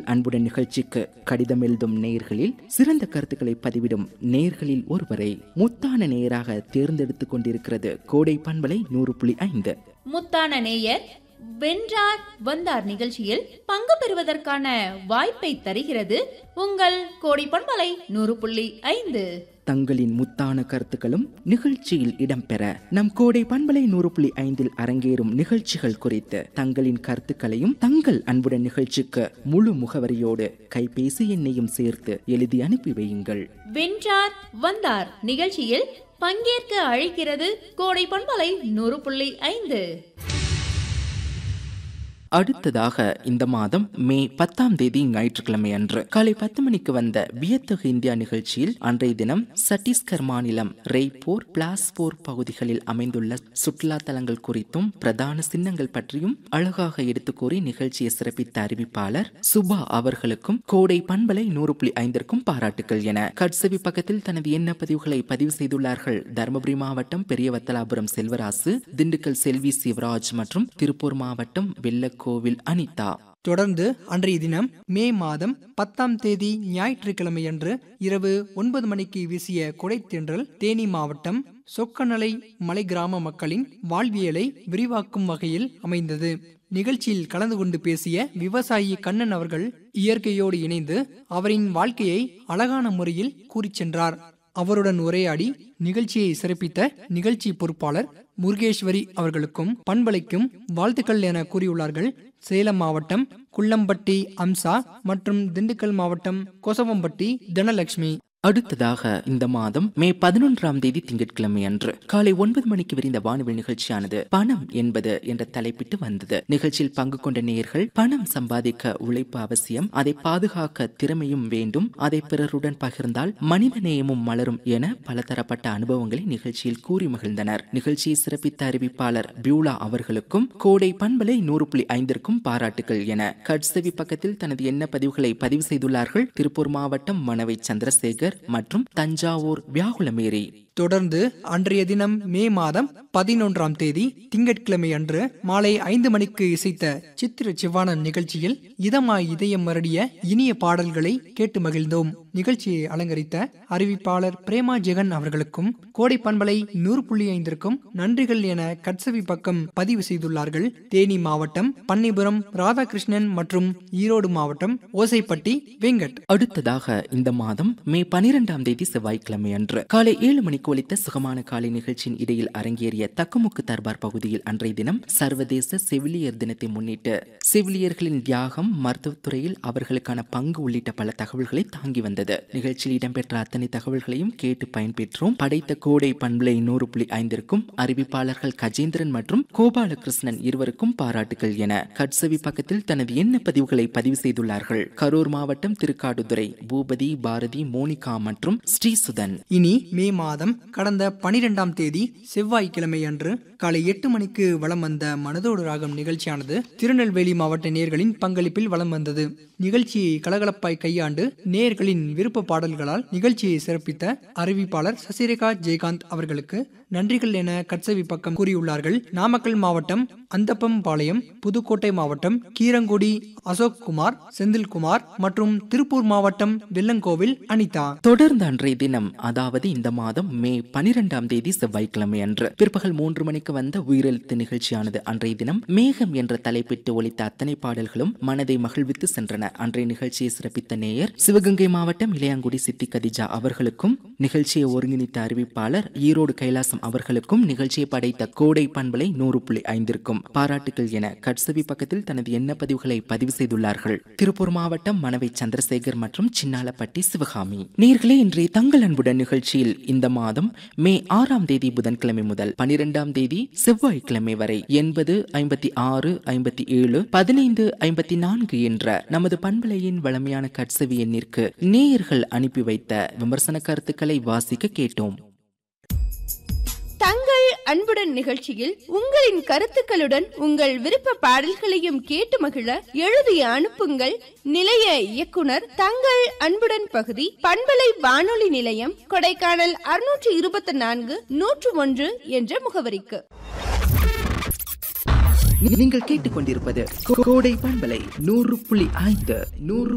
அன்புடன் நிகழ்ச்சிக்கு கடிதம் எழுதும் நேயர்களில் சிறந்த கருத்துக்களை பதிவிடும் நேயர்களில் ஒருவரை முத்தான நேயராக தேர்ந்தெடுத்துக் கொண்டிருக்கிறது கோடை பண்பலை நூறு புள்ளி ஐந்து முத்தான நேயர் வென்றார் வந்தார் நிகழ்ச்சியில் பங்கு பெறுவதற்கான வாய்ப்பை தருகிறது உங்கள் கோடி பண்பலை நூறு புள்ளி ஐந்து தங்களின் முத்தான கருத்துக்களும் நிகழ்ச்சியில் இடம்பெற நம் கோடை பண்பலை நூறு புள்ளி ஐந்தில் அரங்கேறும் நிகழ்ச்சிகள் குறித்து தங்களின் கருத்துக்களையும் தங்கள் அன்புடன் நிகழ்ச்சிக்கு முழு முகவரியோடு கைபேசி எண்ணையும் சேர்த்து எழுதி அனுப்பி வையுங்கள் வென்றார் வந்தார் நிகழ்ச்சியில் பங்கேற்க அழைக்கிறது கோடை பண்பலை நூறு புள்ளி ஐந்து அடுத்ததாக இந்த மாதம் மே பத்தாம் தேதி ஞாயிற்றுக்கிழமை அன்று காலை பத்து மணிக்கு வந்த வியத்தகு இந்தியா நிகழ்ச்சியில் அன்றைய தினம் சத்தீஸ்கர் மாநிலம் ரெய்போர் பிளாஸ்போர் பகுதிகளில் அமைந்துள்ள சுற்றுலா தலங்கள் குறித்தும் பிரதான சின்னங்கள் பற்றியும் அழகாக எடுத்து கூறி நிகழ்ச்சியை சிறப்பித்த அறிவிப்பாளர் சுபா அவர்களுக்கும் கோடை பண்பலை நூறு புள்ளி ஐந்திற்கும் பாராட்டுகள் என கட்சவி பக்கத்தில் தனது எண்ண பதிவுகளை பதிவு செய்துள்ளார்கள் தருமபுரி மாவட்டம் பெரியவத்தலாபுரம் செல்வராசு திண்டுக்கல் செல்வி சிவராஜ் மற்றும் திருப்பூர் மாவட்டம் வெள்ள கோவில் அனிதா தொடர்ந்து அன்றைய தினம் மே மாதம் பத்தாம் தேதி ஞாயிற்றுக்கிழமையன்று இரவு ஒன்பது மணிக்கு வீசிய கொடைத்தென்றல் தேனி மாவட்டம் சொக்கநலை மலை கிராம மக்களின் வாழ்வியலை விரிவாக்கும் வகையில் அமைந்தது நிகழ்ச்சியில் கலந்து கொண்டு பேசிய விவசாயி கண்ணன் அவர்கள் இயற்கையோடு இணைந்து அவரின் வாழ்க்கையை அழகான முறையில் கூறிச் சென்றார் அவருடன் உரையாடி நிகழ்ச்சியை சிறப்பித்த நிகழ்ச்சி பொறுப்பாளர் முருகேஸ்வரி அவர்களுக்கும் பண்பலைக்கும் வாழ்த்துக்கள் என கூறியுள்ளார்கள் சேலம் மாவட்டம் குள்ளம்பட்டி அம்சா மற்றும் திண்டுக்கல் மாவட்டம் கொசவம்பட்டி தனலட்சுமி அடுத்ததாக இந்த மாதம் மே பதினொன்றாம் தேதி திங்கட்கிழமை அன்று காலை ஒன்பது மணிக்கு விரிந்த வானவில் நிகழ்ச்சியானது பணம் என்பது என்ற தலைப்பிட்டு வந்தது நிகழ்ச்சியில் பங்கு கொண்ட நேயர்கள் பணம் சம்பாதிக்க உழைப்பு அவசியம் அதை பாதுகாக்க திறமையும் வேண்டும் அதை பிறருடன் பகிர்ந்தால் மனித நேயமும் மலரும் என பலதரப்பட்ட அனுபவங்களை நிகழ்ச்சியில் கூறி மகிழ்ந்தனர் நிகழ்ச்சியை சிறப்பித்த அறிவிப்பாளர் பியூலா அவர்களுக்கும் கோடை பண்பலை நூறு புள்ளி ஐந்திற்கும் பாராட்டுகள் என கட்சவி பக்கத்தில் தனது எண்ண பதிவுகளை பதிவு செய்துள்ளார்கள் திருப்பூர் மாவட்டம் மணவை சந்திரசேகர் மற்றும் தஞ்சாவூர் வியாகுலமேரி தொடர்ந்து அன்றைய தினம் மே மாதம் பதினொன்றாம் தேதி திங்கட்கிழமை அன்று மாலை ஐந்து மணிக்கு இசைத்த சித்திர சிவானன் நிகழ்ச்சியில் இதமாய் இதயம் மரடிய இனிய பாடல்களை கேட்டு மகிழ்ந்தோம் நிகழ்ச்சியை அலங்கரித்த அறிவிப்பாளர் பிரேமா ஜெகன் அவர்களுக்கும் கோடை பண்பலை நூறு புள்ளி ஐந்திற்கும் நன்றிகள் என கட்சவி பக்கம் பதிவு செய்துள்ளார்கள் தேனி மாவட்டம் பன்னிபுரம் ராதாகிருஷ்ணன் மற்றும் ஈரோடு மாவட்டம் ஓசைப்பட்டி வெங்கட் அடுத்ததாக இந்த மாதம் மே பனிரெண்டாம் தேதி செவ்வாய்க்கிழமை அன்று காலை ஏழு மணிக்கு ஒலித்த சுகமான காலை நிகழ்ச்சியின் இடையில் அரங்கேறிய தக்குமுக்கு தர்பார் பகுதியில் அன்றைய தினம் சர்வதேச செவிலியர் தினத்தை முன்னிட்டு செவிலியர்களின் தியாகம் மருத்துவத்துறையில் அவர்களுக்கான பங்கு உள்ளிட்ட பல தகவல்களை தாங்கி வந்தது நிகழ்ச்சியில் இடம்பெற்ற அத்தனை தகவல்களையும் கேட்டு பயன்பெற்றோம் படைத்த கோடை பண்பலை நூறு புள்ளி ஐந்திற்கும் அறிவிப்பாளர்கள் கஜேந்திரன் மற்றும் கோபாலகிருஷ்ணன் இருவருக்கும் பாராட்டுகள் என கட்சவி பக்கத்தில் தனது எண்ண பதிவுகளை பதிவு செய்துள்ளார்கள் கரூர் மாவட்டம் திருக்காடுதுறை பூபதி பாரதி மோனிகா மற்றும் ஸ்ரீசுதன் இனி மே மாதம் கடந்த பனிரெண்டாம் தேதி செவ்வாய்க்கிழமை அன்று காலை எட்டு மணிக்கு வலம் வந்த மனதோடு ராகம் நிகழ்ச்சியானது திருநெல்வேலி மாவட்ட நேர்களின் பங்களிப்பில் வலம் வந்தது நிகழ்ச்சியை கலகலப்பாய் கையாண்டு நேர்களின் விருப்ப பாடல்களால் நிகழ்ச்சியை சிறப்பித்த அறிவிப்பாளர் சசிரேகா ஜெயகாந்த் அவர்களுக்கு நன்றிகள் என கட்சவி பக்கம் கூறியுள்ளார்கள் நாமக்கல் மாவட்டம் அந்தப்பம் பாளையம் புதுக்கோட்டை மாவட்டம் கீரங்குடி அசோக் குமார் செந்தில்குமார் மற்றும் திருப்பூர் மாவட்டம் வெள்ளங்கோவில் அனிதா தொடர்ந்து அன்றைய தினம் அதாவது இந்த மாதம் மே பனிரெண்டாம் தேதி செவ்வாய்க்கிழமை அன்று பிற்பகல் மூன்று மணிக்கு வந்த உயிரெழுத்து நிகழ்ச்சியானது அன்றைய தினம் மேகம் என்ற தலைப்பிட்டு ஒலித்த அத்தனை பாடல்களும் மனதை மகிழ்வித்து சென்றன அன்றைய நிகழ்ச்சியை சிறப்பித்த நேயர் சிவகங்கை மாவட்டம் இளையாங்குடி சித்தி கதிஜா அவர்களுக்கும் நிகழ்ச்சியை ஒருங்கிணைத்த அறிவிப்பாளர் ஈரோடு கைலாசம் அவர்களுக்கும் நிகழ்ச்சியை படைத்த கோடை பண்பலை நூறு புள்ளி ஐந்திற்கும் பாராட்டுகள் என கட்சவி பக்கத்தில் தனது எண்ண பதிவுகளை பதிவு செய்துள்ளார்கள் திருப்பூர் மாவட்டம் மணவை சந்திரசேகர் மற்றும் சின்னாலப்பட்டி சிவகாமி நேர்களே இன்றைய தங்கள் அன்புடன் நிகழ்ச்சியில் இந்த மாதம் மே ஆறாம் தேதி புதன்கிழமை முதல் பனிரெண்டாம் தேதி செவ்வாய்க்கிழமை வரை எண்பது ஐம்பத்தி ஆறு ஐம்பத்தி ஏழு பதினைந்து ஐம்பத்தி நான்கு என்ற நமது பண்பலையின் வளமையான கட்சவி எண்ணிற்கு நேயர்கள் அனுப்பி வைத்த விமர்சன கருத்துக்களை வாசிக்க கேட்டோம் தங்கள் அன்புடன் நிகழ்ச்சியில் உங்களின் கருத்துக்களுடன் உங்கள் விருப்ப பாடல்களையும் கேட்டு மகிழ எழுதி அனுப்புங்கள் நிலைய இயக்குனர் தங்கள் அன்புடன் பகுதி பண்பலை வானொலி நிலையம் கொடைக்கானல் அறுநூற்று இருபத்தி நான்கு நூற்று ஒன்று என்ற முகவரிக்கு நீங்கள் கேட்டுக்கொண்டிருப்பது கோடை பண்பலை நூறு புள்ளி ஐந்து நூறு